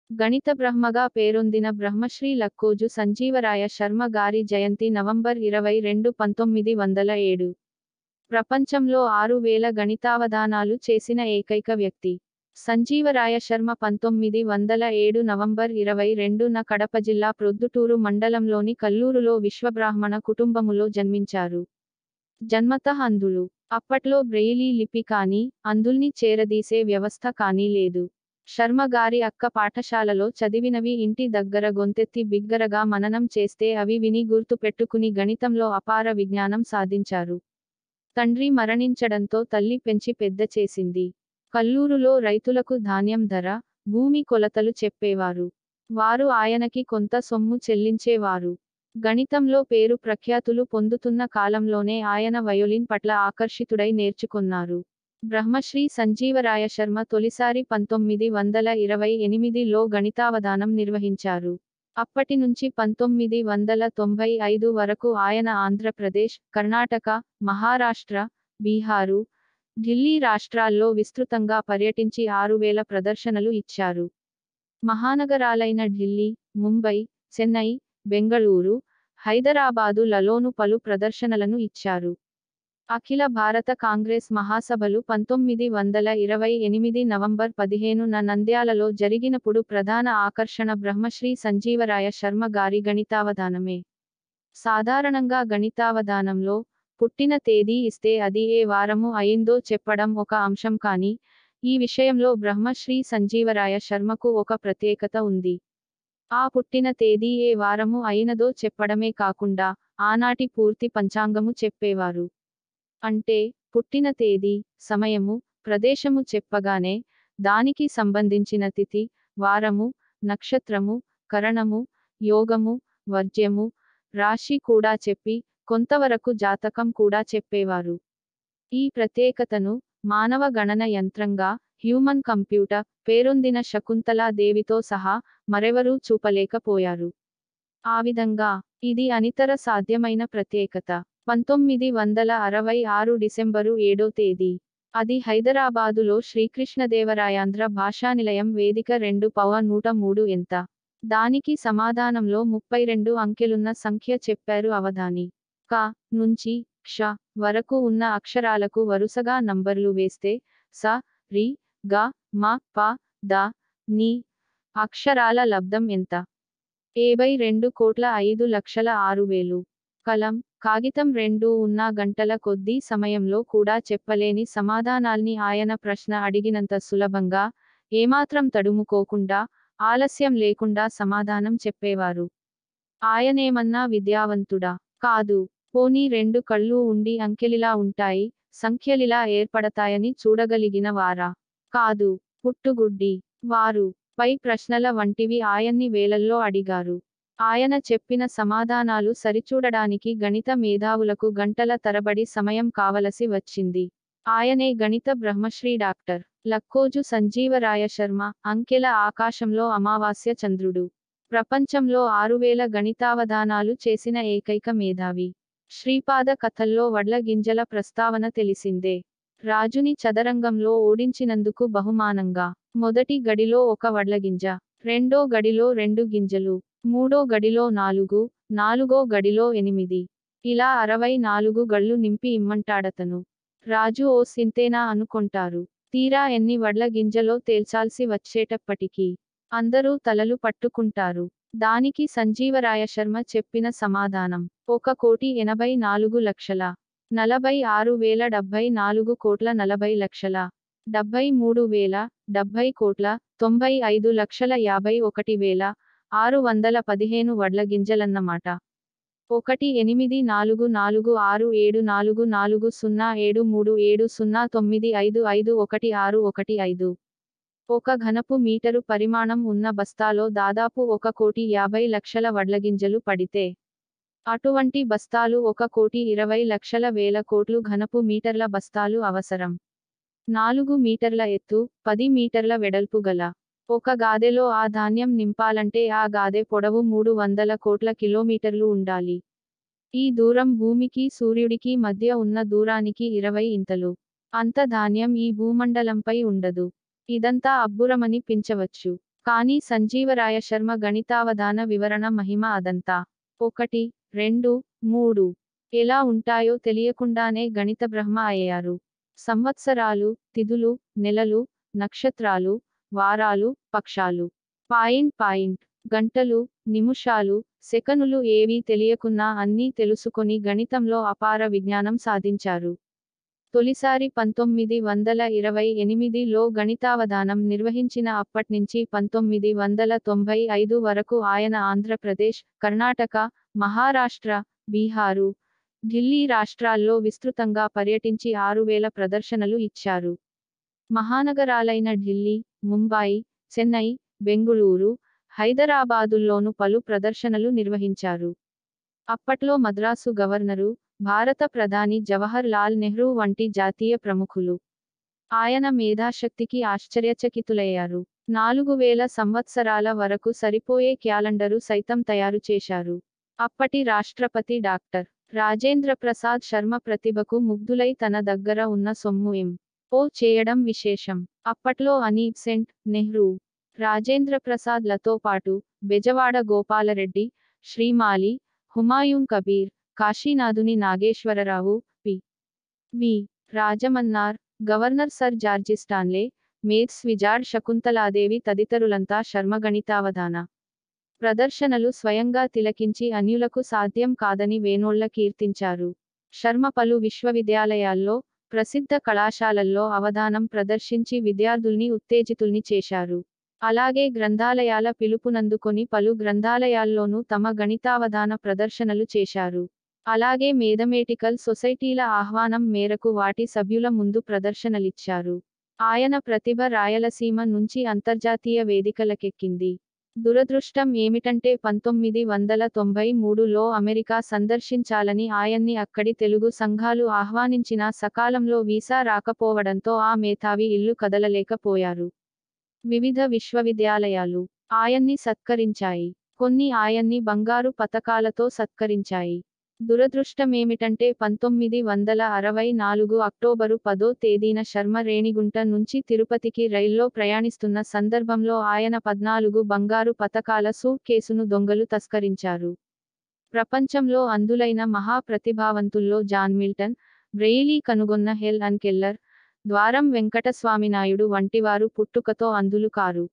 గణిత బ్రహ్మగా పేరొందిన బ్రహ్మశ్రీ లక్కోజు సంజీవరాయ శర్మ గారి జయంతి నవంబర్ ఇరవై రెండు పంతొమ్మిది వందల ఏడు ప్రపంచంలో ఆరు వేల గణితావధానాలు చేసిన ఏకైక వ్యక్తి సంజీవరాయ శర్మ పంతొమ్మిది వందల ఏడు నవంబర్ ఇరవై రెండున కడప జిల్లా ప్రొద్దుటూరు మండలంలోని కల్లూరులో విశ్వబ్రాహ్మణ కుటుంబములో జన్మించారు జన్మతః అంధులు అప్పట్లో బ్రెయిలీ లిపి కానీ అందుల్ని చేరదీసే వ్యవస్థ కానీ లేదు శర్మ గారి అక్క పాఠశాలలో చదివినవి ఇంటి దగ్గర గొంతెత్తి బిగ్గరగా మననం చేస్తే అవి విని గుర్తు పెట్టుకుని గణితంలో అపార విజ్ఞానం సాధించారు తండ్రి మరణించడంతో తల్లి పెంచి పెద్ద చేసింది కల్లూరులో రైతులకు ధాన్యం ధర భూమి కొలతలు చెప్పేవారు వారు ఆయనకి కొంత సొమ్ము చెల్లించేవారు గణితంలో పేరు ప్రఖ్యాతులు పొందుతున్న కాలంలోనే ఆయన వయోలిన్ పట్ల ఆకర్షితుడై నేర్చుకున్నారు బ్రహ్మశ్రీ సంజీవరాయ శర్మ తొలిసారి పంతొమ్మిది వందల ఇరవై ఎనిమిదిలో గణితావధానం నిర్వహించారు అప్పటి నుంచి పంతొమ్మిది వందల తొంభై ఐదు వరకు ఆయన ఆంధ్రప్రదేశ్ కర్ణాటక మహారాష్ట్ర బీహారు ఢిల్లీ రాష్ట్రాల్లో విస్తృతంగా పర్యటించి ఆరు వేల ప్రదర్శనలు ఇచ్చారు మహానగరాలైన ఢిల్లీ ముంబై చెన్నై బెంగళూరు హైదరాబాదు లలోను పలు ప్రదర్శనలను ఇచ్చారు అఖిల భారత కాంగ్రెస్ మహాసభలు పంతొమ్మిది వందల ఇరవై ఎనిమిది నవంబర్ పదిహేనున నంద్యాలలో జరిగినప్పుడు ప్రధాన ఆకర్షణ బ్రహ్మశ్రీ సంజీవరాయ శర్మ గారి గణితావధానమే సాధారణంగా గణితావధానంలో పుట్టిన తేదీ ఇస్తే అది ఏ వారము అయిందో చెప్పడం ఒక అంశం కానీ ఈ విషయంలో బ్రహ్మశ్రీ సంజీవరాయ శర్మకు ఒక ప్రత్యేకత ఉంది ఆ పుట్టిన తేదీ ఏ వారము అయినదో చెప్పడమే కాకుండా ఆనాటి పూర్తి పంచాంగము చెప్పేవారు అంటే పుట్టిన తేదీ సమయము ప్రదేశము చెప్పగానే దానికి సంబంధించిన తిథి వారము నక్షత్రము కరణము యోగము వర్జ్యము రాశి కూడా చెప్పి కొంతవరకు జాతకం కూడా చెప్పేవారు ఈ ప్రత్యేకతను మానవ గణన యంత్రంగా హ్యూమన్ కంప్యూటర్ పేరొందిన శకుంతలా దేవితో సహా మరెవరూ చూపలేకపోయారు ఆ విధంగా ఇది అనితర సాధ్యమైన ప్రత్యేకత పంతొమ్మిది వందల అరవై ఆరు డిసెంబరు ఏడో తేదీ అది హైదరాబాదులో శ్రీకృష్ణదేవరాయాంధ్ర భాషానిలయం వేదిక రెండు పవ నూట మూడు ఎంత దానికి సమాధానంలో ముప్పై రెండు అంకెలున్న సంఖ్య చెప్పారు అవధాని క నుంచి క్ష వరకు ఉన్న అక్షరాలకు వరుసగా నంబర్లు వేస్తే స రి గ మ ప ద ని అక్షరాల లబ్ధం ఎంత ఏబై రెండు కోట్ల ఐదు లక్షల ఆరు వేలు కలం కాగితం రెండు ఉన్న గంటల కొద్దీ సమయంలో కూడా చెప్పలేని సమాధానాల్ని ఆయన ప్రశ్న అడిగినంత సులభంగా ఏమాత్రం తడుముకోకుండా ఆలస్యం లేకుండా సమాధానం చెప్పేవారు ఆయనేమన్నా విద్యావంతుడా కాదు పోనీ రెండు కళ్ళు ఉండి అంకెలిలా ఉంటాయి సంఖ్యలిలా ఏర్పడతాయని చూడగలిగిన వారా కాదు పుట్టుగుడ్డి వారు పై ప్రశ్నల వంటివి ఆయన్ని వేలల్లో అడిగారు ఆయన చెప్పిన సమాధానాలు సరిచూడడానికి గణిత మేధావులకు గంటల తరబడి సమయం కావలసి వచ్చింది ఆయనే గణిత బ్రహ్మశ్రీ డాక్టర్ లక్కోజు సంజీవరాయ శర్మ అంకెల ఆకాశంలో అమావాస్య చంద్రుడు ప్రపంచంలో ఆరువేల గణితావధానాలు చేసిన ఏకైక మేధావి శ్రీపాద కథల్లో వడ్ల గింజల ప్రస్తావన తెలిసిందే రాజుని చదరంగంలో ఓడించినందుకు బహుమానంగా మొదటి గడిలో ఒక వడ్లగింజ రెండో గడిలో రెండు గింజలు మూడో గడిలో నాలుగు నాలుగో గడిలో ఎనిమిది ఇలా అరవై నాలుగు గళ్ళు నింపి ఇమ్మంటాడతను రాజు ఓ సింతేనా అనుకొంటారు తీరా ఎన్ని వడ్ల గింజలో తేల్చాల్సి వచ్చేటప్పటికీ అందరూ తలలు పట్టుకుంటారు దానికి సంజీవరాయ శర్మ చెప్పిన సమాధానం ఒక కోటి ఎనభై నాలుగు లక్షల నలభై ఆరు వేల డెబ్బై నాలుగు కోట్ల నలభై లక్షల డెబ్బై మూడు వేల డెబ్బై కోట్ల తొంభై ఐదు లక్షల యాభై ఒకటి వేల ఆరు వందల పదిహేను వడ్ల గింజలన్నమాట ఒకటి ఎనిమిది నాలుగు నాలుగు ఆరు ఏడు నాలుగు నాలుగు సున్నా ఏడు మూడు ఏడు సున్నా తొమ్మిది ఐదు ఐదు ఒకటి ఆరు ఒకటి ఐదు ఒక ఘనపు మీటరు పరిమాణం ఉన్న బస్తాలో దాదాపు ఒక కోటి యాభై లక్షల వడ్లగింజలు పడితే అటువంటి బస్తాలు ఒక కోటి ఇరవై లక్షల వేల కోట్లు ఘనపు మీటర్ల బస్తాలు అవసరం నాలుగు మీటర్ల ఎత్తు పది మీటర్ల వెడల్పు గల ఒక గాదెలో ఆ ధాన్యం నింపాలంటే ఆ గాదె పొడవు మూడు వందల కోట్ల కిలోమీటర్లు ఉండాలి ఈ దూరం భూమికి సూర్యుడికి మధ్య ఉన్న దూరానికి ఇరవై ఇంతలు అంత ధాన్యం ఈ భూమండలంపై ఉండదు ఇదంతా అబ్బురమని పించవచ్చు కానీ సంజీవరాయ శర్మ గణితావధాన వివరణ మహిమ అదంతా ఒకటి రెండు మూడు ఎలా ఉంటాయో తెలియకుండానే గణిత బ్రహ్మ అయ్యారు సంవత్సరాలు తిథులు నెలలు నక్షత్రాలు వారాలు పక్షాలు పాయింట్ పాయింట్ గంటలు నిమిషాలు సెకనులు ఏవీ తెలియకున్నా అన్నీ తెలుసుకొని గణితంలో అపార విజ్ఞానం సాధించారు తొలిసారి పంతొమ్మిది వందల ఇరవై ఎనిమిదిలో గణితావధానం నిర్వహించిన అప్పట్నుంచి పంతొమ్మిది వందల తొంభై ఐదు వరకు ఆయన ఆంధ్రప్రదేశ్ కర్ణాటక మహారాష్ట్ర బీహారు ఢిల్లీ రాష్ట్రాల్లో విస్తృతంగా పర్యటించి ఆరు వేల ప్రదర్శనలు ఇచ్చారు మహానగరాలైన ఢిల్లీ ముంబాయి చెన్నై బెంగుళూరు హైదరాబాదుల్లోనూ పలు ప్రదర్శనలు నిర్వహించారు అప్పట్లో మద్రాసు గవర్నరు భారత ప్రధాని జవహర్ లాల్ నెహ్రూ వంటి జాతీయ ప్రముఖులు ఆయన మేధాశక్తికి ఆశ్చర్యచకితులయ్యారు నాలుగు వేల సంవత్సరాల వరకు సరిపోయే క్యాలెండరు సైతం తయారు చేశారు అప్పటి రాష్ట్రపతి డాక్టర్ రాజేంద్ర ప్రసాద్ శర్మ ప్రతిభకు ముగ్ధులై తన దగ్గర ఉన్న సొమ్ము ఎం ఓ చేయడం విశేషం అప్పట్లో అనీబ్ సెంట్ నెహ్రూ రాజేంద్ర ప్రసాద్ లతో పాటు Bezawada Gopala Reddy Shrimali Humayun Kabir Kasinathuni Nageswara Rao P V Rajamannar governor sir George Stanley maths wizard Shakuntala Devi తదితరులంతా శర్మగణితావధాన ప్రదర్శనలు స్వయంగా తిలకించి అన్యులకు సాధ్యం కాదని వేనోళ్ల కీర్తించారు శర్మ పలు విశ్వవిద్యాలయాల్లో ప్రసిద్ధ కళాశాలల్లో అవధానం ప్రదర్శించి విద్యార్థుల్ని ఉత్తేజితుల్ని చేశారు అలాగే గ్రంథాలయాల పిలుపునందుకొని పలు గ్రంథాలయాల్లోనూ తమ గణితావధాన ప్రదర్శనలు చేశారు అలాగే మేథమేటికల్ సొసైటీల ఆహ్వానం మేరకు వాటి సభ్యుల ముందు ప్రదర్శనలిచ్చారు ఆయన ప్రతిభ రాయలసీమ నుంచి అంతర్జాతీయ వేదికలకెక్కింది దురదృష్టం ఏమిటంటే పంతొమ్మిది వందల తొంభై మూడులో అమెరికా సందర్శించాలని ఆయన్ని అక్కడి తెలుగు సంఘాలు ఆహ్వానించినా సకాలంలో వీసా రాకపోవడంతో ఆ మేధావి ఇల్లు కదలలేకపోయారు వివిధ విశ్వవిద్యాలయాలు ఆయన్ని సత్కరించాయి కొన్ని ఆయన్ని బంగారు పతకాలతో సత్కరించాయి దురదృష్టమేమిటంటే పంతొమ్మిది వందల అరవై నాలుగు అక్టోబరు పదో తేదీన శర్మ రేణిగుంట నుంచి తిరుపతికి రైల్లో ప్రయాణిస్తున్న సందర్భంలో ఆయన పద్నాలుగు బంగారు పతకాల సూట్ కేసును దొంగలు తస్కరించారు ప్రపంచంలో అందులైన మహా ప్రతిభావంతుల్లో జాన్ మిల్టన్ బ్రెయిలీ కనుగొన్న హెల్ అన్ కెల్లర్ ద్వారం వెంకటస్వామినాయుడు వంటివారు పుట్టుకతో అందులు కారు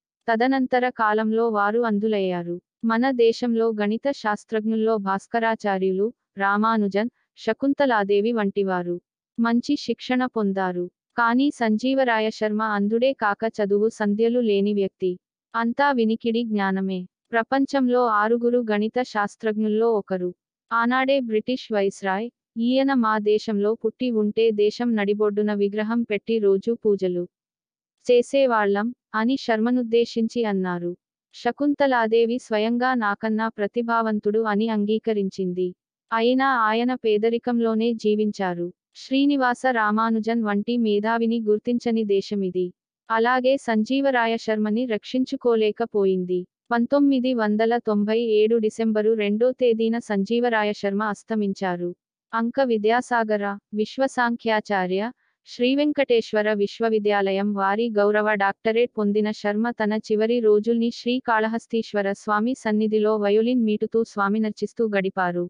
తదనంతర కాలంలో వారు అందులయ్యారు మన దేశంలో గణిత శాస్త్రజ్ఞుల్లో భాస్కరాచార్యులు రామానుజన్ శకుంతలాదేవి వంటివారు మంచి శిక్షణ పొందారు కానీ సంజీవరాయ శర్మ అందుడే కాక చదువు సంధ్యలు లేని వ్యక్తి అంతా వినికిడి జ్ఞానమే ప్రపంచంలో ఆరుగురు గణిత శాస్త్రజ్ఞుల్లో ఒకరు ఆనాడే బ్రిటిష్ వైస్రాయ్ ఈయన మా దేశంలో పుట్టి ఉంటే దేశం నడిబొడ్డున విగ్రహం పెట్టి రోజూ పూజలు చేసేవాళ్లం అని శర్మనుద్దేశించి అన్నారు శకుంతలాదేవి స్వయంగా నాకన్నా ప్రతిభావంతుడు అని అంగీకరించింది అయినా ఆయన పేదరికంలోనే జీవించారు శ్రీనివాస రామానుజన్ వంటి మేధావిని గుర్తించని దేశమిది అలాగే సంజీవరాయ శర్మని రక్షించుకోలేకపోయింది పంతొమ్మిది వందల తొంభై ఏడు డిసెంబరు రెండో తేదీన సంజీవరాయ శర్మ అస్తమించారు అంక విద్యాసాగర విశ్వసాంఖ్యాచార్య శ్రీవెంకటేశ్వర విశ్వవిద్యాలయం వారి గౌరవ డాక్టరేట్ పొందిన శర్మ తన చివరి రోజుల్ని శ్రీకాళహస్తీశ్వర స్వామి సన్నిధిలో వయోలిన్ మీటుతూ స్వామినర్చిస్తూ గడిపారు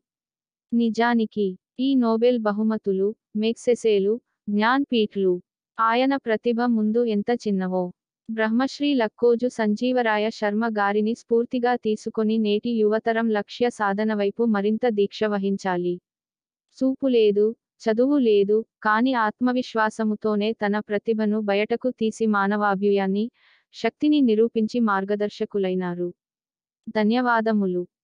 నిజానికి ఈ నోబెల్ బహుమతులు మెక్సెసేలు జ్ఞాన్పీఠ్లు ఆయన ప్రతిభ ముందు ఎంత చిన్నవో బ్రహ్మశ్రీ లక్కోజు సంజీవరాయ శర్మ గారిని స్ఫూర్తిగా తీసుకొని నేటి యువతరం లక్ష్య సాధన వైపు మరింత దీక్ష వహించాలి చూపు లేదు చదువు లేదు కాని ఆత్మవిశ్వాసముతోనే తన ప్రతిభను బయటకు తీసి మానవాభ్యుయాన్ని శక్తిని నిరూపించి మార్గదర్శకులైనారు ధన్యవాదములు